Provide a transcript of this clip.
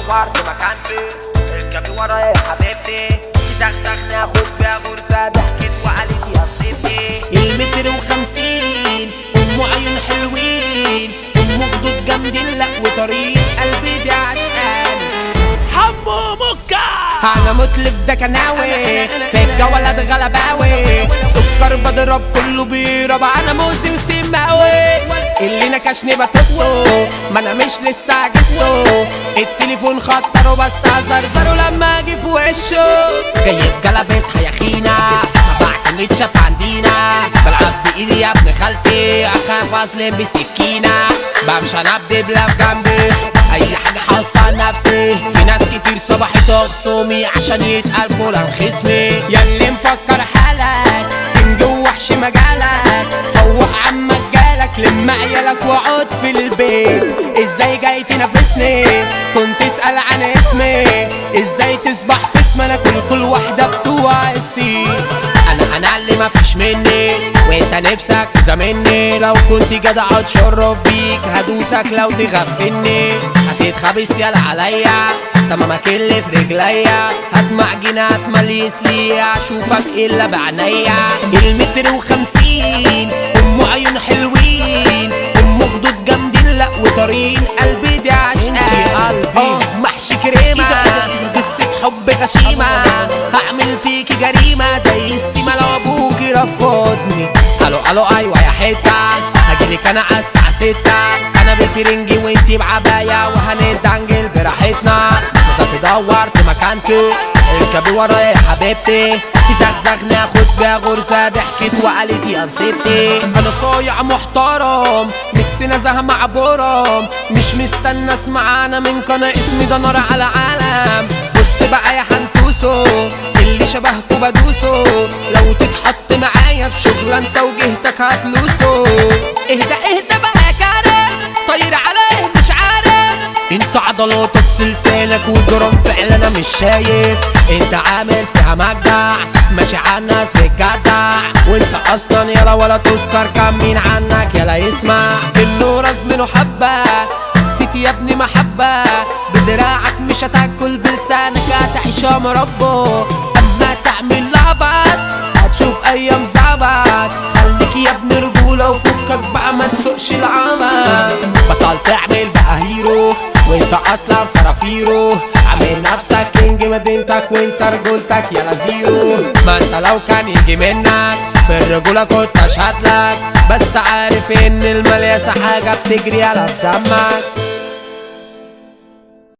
دورت مكانتي اركبي ورايا يا حبيبتي زغزغني اخد بيها غرزة ضحكت وقالت يا نصيبتي المتر وخمسين ام عيون حلوين ام خدود جامدين لا وطريق قلبي دي عشقان حمو مكة انا متلف ده كناوي في الجولة غلباوي سكر بضرب كله بيرب انا موزي وسماوي اللي نكشني بتصه ما انا مش لسه عجزه التليفون خطره بس هزرزره لما اجي في وشه جاي في جلب اصحى يا خينا ما بعتمدش في عندينا بلعب بايدي يا ابن خالتي اخاف اظلم بسكينه بمشي انا بدبله في جنبي اي حاجه حاصه نفسي في ناس كتير صبحت خصومي عشان يتقال فلان خصمي ياللي مفكر حالك كنج وحش مجالك فوق عمك جالك لم عيالك واقعد في البيت ازاي جاي تنافسني كنت اسال عن اسمي ازاي تصبح قسم انا كل كل واحده بتوع السيت انا انا اللي مفيش مني وانت نفسك تزاملني لو كنت جدع اتشرف بيك هدوسك لو تغفلني هتتخبس يالا عليا تمامك اللي في رجليا هدمع جنات ماليس لي اشوفك الا بعينيا المتر وخمسين ام عيون حلوين ام خدود جامدين لا وطرين قلبي دي عشقان آه، محشي كريمه قصه حب غشيمه هعمل فيكي جريمه زي السيما لو ابوكي رفضني الو الو ايوه يا حته هجيلك انا على الساعه ستة انا بترنجي وانتي بعباية وهنتدنجل براحتنا بس دورت مكانتي اركبي ورايا يا حبيبتي تزغزغني اخد بيها غرزة ضحكت وقالت يا نصيبتي انا صايع محترم ميكس نزهة مع برم مش مستنى اسمع انا منك انا اسمي ده نار على عالم بص بقى يا حنتوسو اللي شبهكوا بدوسه لو تتحط معايا في شغلة انت وجهتك هتلوسه اهدى اهدى بقى يا كارم طير على ايه مش عارف انت عضلاتك في لسانك والجرام فعلا انا مش شايف انت عامل فيها مجدع ماشي على الناس بتجدع وانت اصلا يلا ولا تذكر كم مين عنك يلا يسمع النور ازمنه حبه الست يا ابني محبه بدراعك مش هتاكل بلسانك هتعيش مربى اما تعمل لعبك هتشوف ايام زعبك خليك يا ابني رجوله وفكك بقى ما تسوقش العمى بطل تعمل بقى هيرو وانت اصلا فرافيرو عامل نفسك كينج مدينتك وانت رجولتك يلا زيرو ما انت لو كان يجي منك في الرجولة كنت اشهد لك بس عارف ان الملياسة حاجة بتجري على في دمك